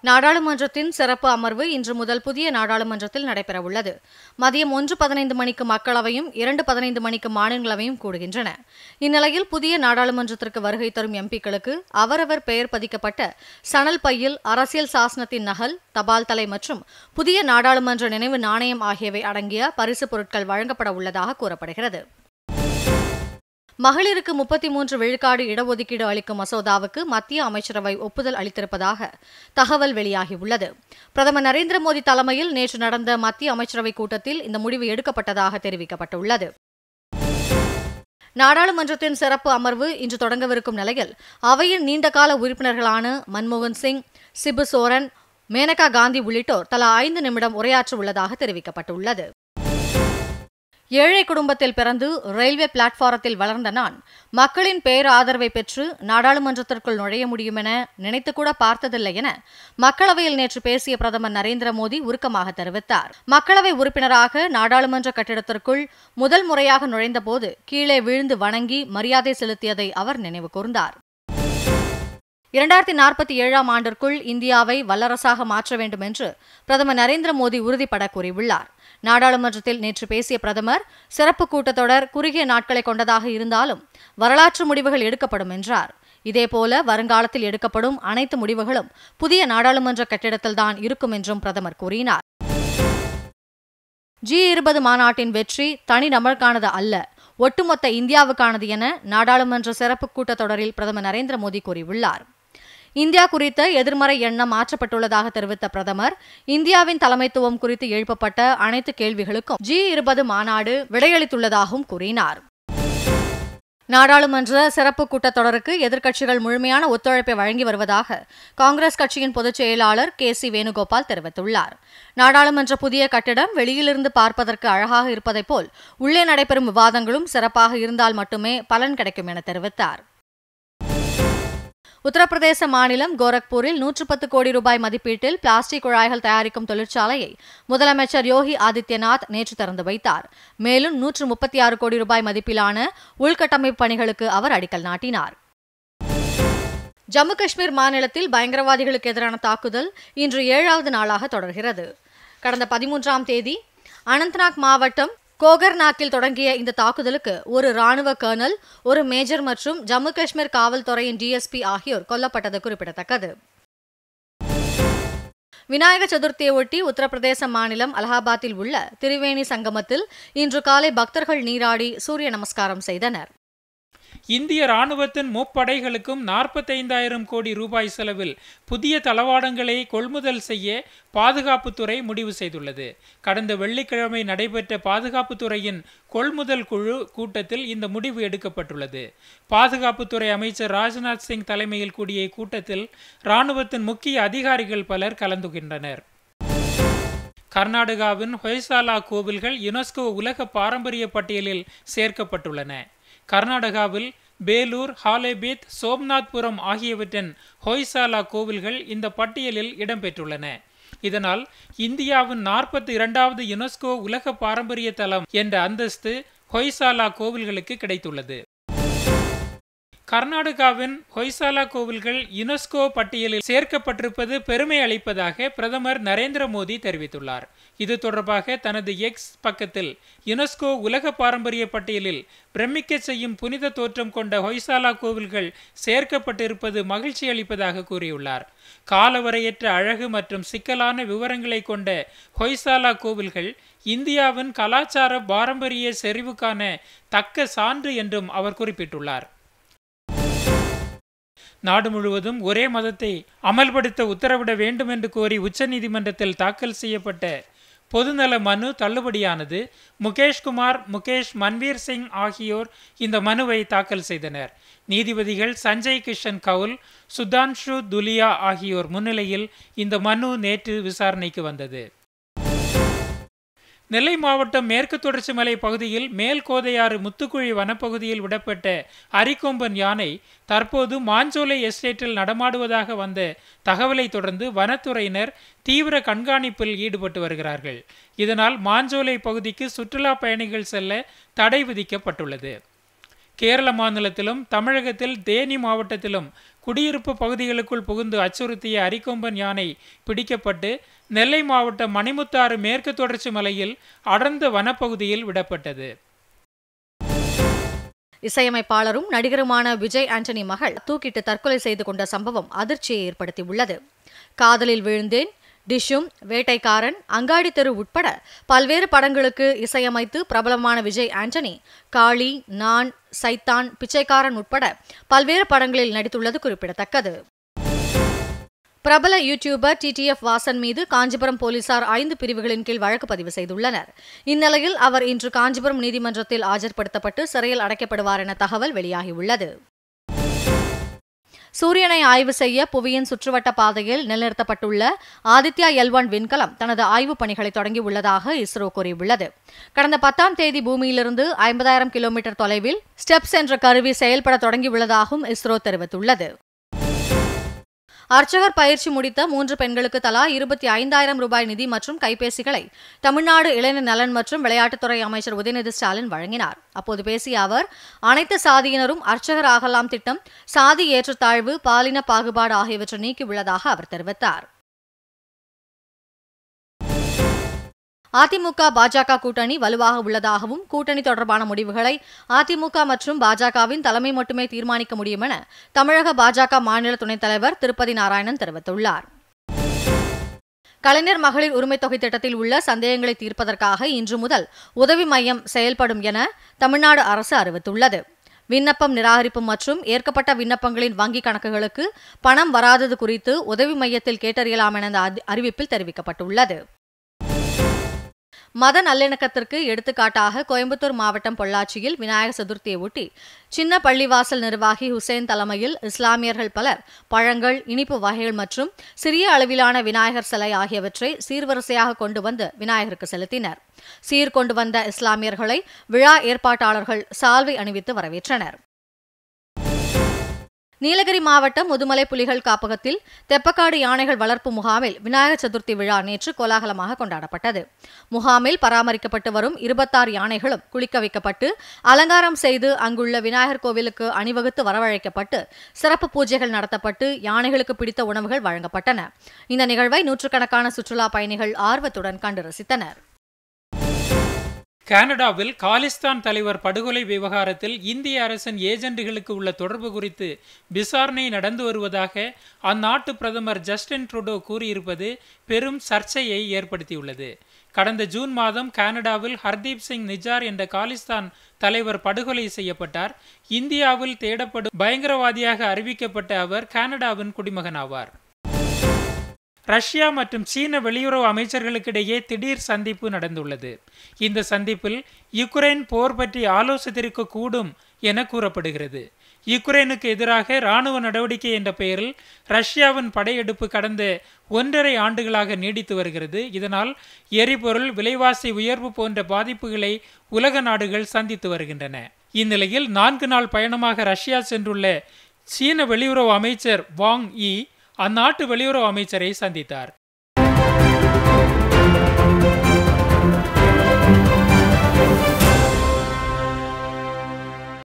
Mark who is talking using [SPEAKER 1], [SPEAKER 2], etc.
[SPEAKER 1] நாடாளுமன்றத்தின் சிறப்பு அமர்வு இன்று முதல் புதிய நாடாளுமன்றத்தில் நடைபெறவுள்ளது மதியம் ஒன்று பதினைந்து மணிக்கு மக்களவையும் இரண்டு பதினைந்து மணிக்கு மாநிலங்களவையும் கூடுகின்றன இந்நிலையில் புதிய நாடாளுமன்றத்திற்கு வருகை தரும் எம்பிக்களுக்கு அவரவர் பெயர் பதிக்கப்பட்ட சணல் பையில் அரசியல் சாசனத்தின் நகல் தபால் தலை மற்றும் புதிய நாடாளுமன்ற நினைவு நாணயம் ஆகியவை அடங்கிய பரிசுப் பொருட்கள் வழங்கப்பட உள்ளதாக கூறப்படுகிறது மகளிருக்கு முப்பத்தி மூன்று விழுக்காடு இடஒதுக்கீடு அளிக்கும் மசோதாவுக்கு மத்திய அமைச்சரவை ஒப்புதல் அளித்திருப்பதாக தகவல் வெளியாகியுள்ளது பிரதமர் நரேந்திர மோடி தலைமையில் நேற்று நடந்த மத்திய அமைச்சரவைக் கூட்டத்தில் இந்த முடிவு எடுக்கப்பட்டதாக தெரிவிக்கப்பட்டுள்ளது நாடாளுமன்றத்தின் சிறப்பு அமர்வு இன்று தொடங்கவிருக்கும் நிலையில் அவையின் நீண்டகால உறுப்பினர்களான மன்மோகன் சிங் சிபு சோரன் மேனகா காந்தி உள்ளிட்டோர் தலா ஐந்து நிமிடம் உரையாற்ற உள்ளதாக தெரிவிக்கப்பட்டுள்ளது ஏழை குடும்பத்தில் பிறந்து ரயில்வே பிளாட்பாரத்தில் வளர்ந்த நான் மக்களின் பேராதரவை பெற்று நாடாளுமன்றத்திற்குள் நுழைய முடியும் என நினைத்துக்கூட பார்த்ததில்லை என மக்களவையில் நேற்று பேசிய பிரதமர் நரேந்திர மோடி உருக்கமாக தெரிவித்தார் மக்களவை உறுப்பினராக நாடாளுமன்ற கட்டிடத்திற்குள் முதல் முறையாக நுழைந்தபோது கீழே விழுந்து வணங்கி மரியாதை செலுத்தியதை அவர் நினைவு கூர்ந்தார் இரண்டாயிரத்தி நாற்பத்தி ஏழாம் ஆண்டிற்குள் இந்தியாவை வல்லரசாக மாற்ற வேண்டும் என்று பிரதமர் நரேந்திர மோடி உறுதிபட கூறியுள்ளார் நாடாளுமன்றத்தில் நேற்று பேசிய பிரதமர் சிறப்பு கூட்டத்தொடர் குறுகிய நாட்களை கொண்டதாக இருந்தாலும் வரலாற்று முடிவுகள் எடுக்கப்படும் என்றார் இதேபோல வருங்காலத்தில் எடுக்கப்படும் அனைத்து முடிவுகளும் புதிய நாடாளுமன்ற கட்டிடத்தில்தான் இருக்கும் என்றும் பிரதமர் கூறினார் ஜி இருபது மாநாட்டின் வெற்றி தனிநபருக்கானது அல்ல ஒட்டுமொத்த இந்தியாவுக்கானது என நாடாளுமன்ற சிறப்பு கூட்டத்தொடரில் பிரதமர் நரேந்திர மோடி கூறியுள்ளார் இந்தியா குறித்த எதிர்மறை எண்ணம் மாற்றப்பட்டுள்ளதாக தெரிவித்த பிரதமர் இந்தியாவின் தலைமைத்துவம் குறித்து எழுப்பப்பட்ட அனைத்து கேள்விகளுக்கும் ஜி இருபது மாநாடு விடையளித்துள்ளதாகவும் கூறினார் நாடாளுமன்ற சிறப்பு கூட்டத்தொடருக்கு எதிர்க்கட்சிகள் முழுமையான ஒத்துழைப்பை வழங்கி வருவதாக காங்கிரஸ் கட்சியின் பொதுச் செயலாளர் கே சி வேணுகோபால் தெரிவித்துள்ளார் நாடாளுமன்ற புதிய கட்டிடம் வெளியிலிருந்து பார்ப்பதற்கு அழகாக இருப்பதைப் போல் உள்ளே நடைபெறும் விவாதங்களும் சிறப்பாக இருந்தால் மட்டுமே பலன் கிடைக்கும் என தெரிவித்தார் உத்தரப்பிரதேச மாநிலம் கோரக்பூரில் நூற்று பத்து கோடி ரூபாய் மதிப்பீட்டில் பிளாஸ்டிக் குழாய்கள் தயாரிக்கும் தொழிற்சாலையை முதலமைச்சர் யோகி ஆதித்யநாத் நேற்று திறந்து வைத்தார் மேலும் நூற்று முப்பத்தி ஆறு கோடி ரூபாய் மதிப்பிலான உள்கட்டமைப்பு பணிகளுக்கு அவர் அடிக்கல் நாட்டினார் ஜம்மு காஷ்மீர் மாநிலத்தில் பயங்கரவாதிகளுக்கு எதிரான தாக்குதல் இன்று ஏழாவது நாளாக தொடர்கிறது கடந்த பதிமூன்றாம் தேதி அனந்த்நாக் மாவட்டம் கோகர்நாக்கில் தொடங்கிய இந்த தாக்குதலுக்கு ஒரு ராணுவ கர்னல் ஒரு மேஜர் மற்றும் ஜம்மு காஷ்மீர் காவல்துறையின் டிஎஸ்பி ஆகியோர் கொல்லப்பட்டது குறிப்பிடத்தக்கது விநாயக சதுர்த்தியை ஒட்டி உத்தரப்பிரதேச மாநிலம் அலகாபாத்தில் உள்ள திரிவேணி சங்கமத்தில் இன்று காலை பக்தர்கள் நீராடி சூரிய நமஸ்காரம் செய்தனர்
[SPEAKER 2] இந்திய ராணுவத்தின் முப்படைகளுக்கும் நாற்பத்தைந்தாயிரம் கோடி ரூபாய் செலவில் புதிய தளவாடங்களை கொள்முதல் செய்ய பாதுகாப்புத்துறை முடிவு செய்துள்ளது கடந்த வெள்ளிக்கிழமை நடைபெற்ற பாதுகாப்புத்துறையின் கொள்முதல் குழு கூட்டத்தில் இந்த முடிவு எடுக்கப்பட்டுள்ளது பாதுகாப்புத்துறை அமைச்சர் ராஜ்நாத் சிங் தலைமையில் கூடிய இக்கூட்டத்தில் ராணுவத்தின் முக்கிய அதிகாரிகள் பலர் கலந்துகின்றனர் கர்நாடகாவின் ஹொய்சாலா கோவில்கள் யுனெஸ்கோ உலக பாரம்பரிய பட்டியலில் சேர்க்கப்பட்டுள்ளன கர்நாடகாவில் பேலூர் ஹாலேபீத் சோம்நாத்புரம் ஆகியவற்றின் ஹொய்சாலா கோவில்கள் இந்த பட்டியலில் இடம்பெற்றுள்ளன இதனால் இந்தியாவின் நாற்பத்தி இரண்டாவது யுனெஸ்கோ உலக பாரம்பரிய தலம் என்ற அந்தஸ்து ஹொய்சாலா கோவில்களுக்கு கிடைத்துள்ளது கர்நாடகாவின் ஹொய்சாலா கோவில்கள் யுனெஸ்கோ பட்டியலில் சேர்க்கப்பட்டிருப்பது பெருமை அளிப்பதாக பிரதமர் நரேந்திர மோடி தெரிவித்துள்ளார் இது தொடர்பாக தனது எக்ஸ் பக்கத்தில் யுனெஸ்கோ உலக பாரம்பரிய பட்டியலில் பிரமிக்க செய்யும் புனித தோற்றம் கொண்ட ஹொய்சாலா கோவில்கள் சேர்க்கப்பட்டிருப்பது மகிழ்ச்சி அளிப்பதாக கூறியுள்ளார் காலவரையற்ற அழகு மற்றும் சிக்கலான விவரங்களை கொண்ட ஹொய்சாலா கோவில்கள் இந்தியாவின் கலாச்சார பாரம்பரிய செறிவுக்கான தக்க சான்று என்றும் அவர் குறிப்பிட்டுள்ளார் நாடு முழுவதும் ஒரே மதத்தை அமல்படுத்த உத்தரவிட வேண்டும் என்று கோரி உச்சநீதிமன்றத்தில் தாக்கல் செய்யப்பட்ட பொதுநல மனு தள்ளுபடியானது முகேஷ்குமார் முகேஷ் மன்வீர் சிங் ஆகியோர் இந்த மனுவை தாக்கல் செய்தனர் நீதிபதிகள் சஞ்சய் கிஷன் கவுல் சுதான்ஷு துலியா ஆகியோர் முன்னிலையில் இந்த மனு நேற்று விசாரணைக்கு வந்தது நெல்லை மாவட்டம் மேற்கு தொடர்ச்சி மலை பகுதியில் மேல் கோதையாறு முத்துக்குழி வனப்பகுதியில் விடப்பட்ட அரிக்கொம்பன் யானை தற்போது மாஞ்சோலை எஸ்டேட்டில் நடமாடுவதாக வந்த தகவலை தொடர்ந்து வனத்துறையினர் தீவிர கண்காணிப்பில் ஈடுபட்டு வருகிறார்கள் இதனால் மாஞ்சோலை பகுதிக்கு சுற்றுலா பயணிகள் செல்ல தடை விதிக்கப்பட்டுள்ளது கேரள மாநிலத்திலும் தமிழகத்தில் தேனி மாவட்டத்திலும் குடியிருப்பு பகுதிகளுக்குள் புகுந்து அச்சுறுத்திய அரிக்கொம்பன் யானை பிடிக்கப்பட்டு நெல்லை மாவட்டம் மணிமுத்தாறு மேற்கு தொடர்ச்சி மலையில் அடர்ந்த வனப்பகுதியில் விடப்பட்டது
[SPEAKER 1] இசையமைப்பாளரும் நடிகருமான விஜய் ஆண்டனி மகள் தூக்கிட்டு தற்கொலை செய்து கொண்ட சம்பவம் அதிர்ச்சியை ஏற்படுத்தியுள்ளது காதலில் விழுந்தேன் டிஷும் வேட்டைக்காரன் அங்காடி தெரு உட்பட பல்வேறு படங்களுக்கு இசையமைத்து பிரபலமான விஜய் ஆண்டனி காளி நான் சைத்தான் பிச்சைக்காரன் உட்பட பல்வேறு படங்களில் நடித்துள்ளது குறிப்பிடத்தக்கது பிரபல யூடியூபர் டிடிஎஃப் வாசன் மீது காஞ்சிபுரம் போலீசார் ஐந்து பிரிவுகளின் கீழ் வழக்கு பதிவு செய்துள்ளனர் இந்நிலையில் அவர் இன்று காஞ்சிபுரம் நீதிமன்றத்தில் ஆஜர்படுத்தப்பட்டு சிறையில் அடைக்கப்படுவார் என தகவல் வெளியாகியுள்ளது சூரியனை ஆய்வு செய்ய புவியின் சுற்றுவட்ட பாதையில் நிலைநிறுத்தப்பட்டுள்ள ஆதித்யா எல் ஒன் விண்கலம் தனது ஆய்வுப் பணிகளை தொடங்கியுள்ளதாக இஸ்ரோ கூறியுள்ளது கடந்த பத்தாம் தேதி பூமியிலிருந்து ஐம்பதாயிரம் கிலோமீட்டர் தொலைவில் ஸ்டெப்ஸ் என்ற கருவி செயல்பட தொடங்கியுள்ளதாகவும் இஸ்ரோ தெரிவித்துள்ளது அர்ச்சகர் பயிற்சி முடித்த மூன்று பெண்களுக்கு தலா இருபத்தி ஐந்தாயிரம் ரூபாய் நிதி மற்றும் கைபேசிகளை தமிழ்நாடு இளைஞர் நலன் மற்றும் விளையாட்டுத்துறை அமைச்சர் உதயநிதி ஸ்டாலின் வழங்கினார் அப்போது பேசிய அவர் அனைத்து சாதியினரும் அர்ச்சகர் ஆகலாம் திட்டம் சாதி ஏற்றத்தாழ்வு பாலின பாகுபாடு ஆகியவற்றை நீக்கியுள்ளதாக அவர் தெரிவித்தார் அதிமுக பாஜக கூட்டணி வலுவாக உள்ளதாகவும் கூட்டணி தொடர்பான முடிவுகளை அதிமுக மற்றும் பாஜகவின் தலைமை மட்டுமே தீர்மானிக்க முடியும் என தமிழக பாஜக மாநில துணைத் தலைவர் திருப்பதி நாராயணன் தெரிவித்துள்ளார் கலைஞர் மகளிர் உரிமைத் தொகை திட்டத்தில் உள்ள சந்தேகங்களை தீர்ப்பதற்காக இன்று முதல் உதவி மையம் செயல்படும் என தமிழ்நாடு அரசு அறிவித்துள்ளது விண்ணப்பம் நிராகரிப்பு மற்றும் ஏற்கப்பட்ட விண்ணப்பங்களின் வங்கிக் கணக்குகளுக்கு பணம் வராதது குறித்து உதவி மையத்தில் கேட்டறியலாம் என அந்த அறிவிப்பில் தெரிவிக்கப்பட்டுள்ளது மத நல்லிணக்கத்திற்கு எடுத்துக்காட்டாக கோயம்புத்தூர் மாவட்டம் பொள்ளாச்சியில் விநாயகர் சதுர்த்தியை ஒட்டி சின்ன பள்ளிவாசல் நிர்வாகி ஹுசேன் தலைமையில் இஸ்லாமியர்கள் பலர் பழங்கள் இனிப்பு வகைகள் மற்றும் சிறிய அளவிலான விநாயகர் சிலை ஆகியவற்றை சீர்வரிசையாக கொண்டு வந்து விநாயகருக்கு செலுத்தினர் சீர் கொண்டு வந்த இஸ்லாமியர்களை விழா ஏற்பாட்டாளர்கள் சால்வை அணிவித்து வரவேற்றனர் நீலகிரி மாவட்டம் முதுமலை புலிகள் காப்பகத்தில் தெப்பக்காடு யானைகள் வளர்ப்பு முகாமில் விநாயகர் சதுர்த்தி விழா நேற்று கோலாகலமாக கொண்டாடப்பட்டது முகாமில் பராமரிக்கப்பட்டு வரும் இருபத்தாறு யானைகளும் குளிக்க வைக்கப்பட்டு அலங்காரம் செய்து அங்குள்ள விநாயகர் கோவிலுக்கு அணிவகுத்து வரவழைக்கப்பட்டு சிறப்பு பூஜைகள் நடத்தப்பட்டு யானைகளுக்கு பிடித்த உணவுகள் வழங்கப்பட்டன இந்த நிகழ்வை நூற்றுக்கணக்கான சுற்றுலா பயணிகள் ஆர்வத்துடன் கண்டு ரசித்தனர்
[SPEAKER 2] கனடாவில் காலிஸ்தான் தலைவர் படுகொலை விவகாரத்தில் இந்திய அரசின் ஏஜென்ட்டுகளுக்கு உள்ள தொடர்பு குறித்து விசாரணை நடந்து வருவதாக அந்நாட்டு பிரதமர் ஜஸ்டின் ட்ரூடோ கூறியிருப்பது பெரும் சர்ச்சையை ஏற்படுத்தியுள்ளது கடந்த ஜூன் மாதம் கனடாவில் ஹர்தீப் சிங் நிஜார் என்ற காலிஸ்தான் தலைவர் படுகொலை செய்யப்பட்டார் இந்தியாவில் தேடப்படும் பயங்கரவாதியாக அறிவிக்கப்பட்ட அவர் கனடாவின் குடிமகன் ஆவார் ரஷ்யா மற்றும் சீன வெளியுறவு அமைச்சர்களுக்கிடையே திடீர் சந்திப்பு நடந்துள்ளது இந்த சந்திப்பில் யுக்ரைன் போர் பற்றி ஆலோசித்திருக்க கூடும் என கூறப்படுகிறது யுக்ரைனுக்கு எதிராக இராணுவ நடவடிக்கை என்ற பெயரில் ரஷ்யாவின் படையெடுப்பு கடந்த ஒன்றரை ஆண்டுகளாக நீடித்து வருகிறது இதனால் எரிபொருள் விலைவாசி உயர்வு போன்ற பாதிப்புகளை உலக நாடுகள் சந்தித்து வருகின்றன இந்நிலையில் நான்கு நாள் பயணமாக ரஷ்யா சென்றுள்ள சீன வெளியுறவு அமைச்சர் வாங் இ அந்நாட்டு வெளியுறவு அமைச்சரை சந்தித்தார்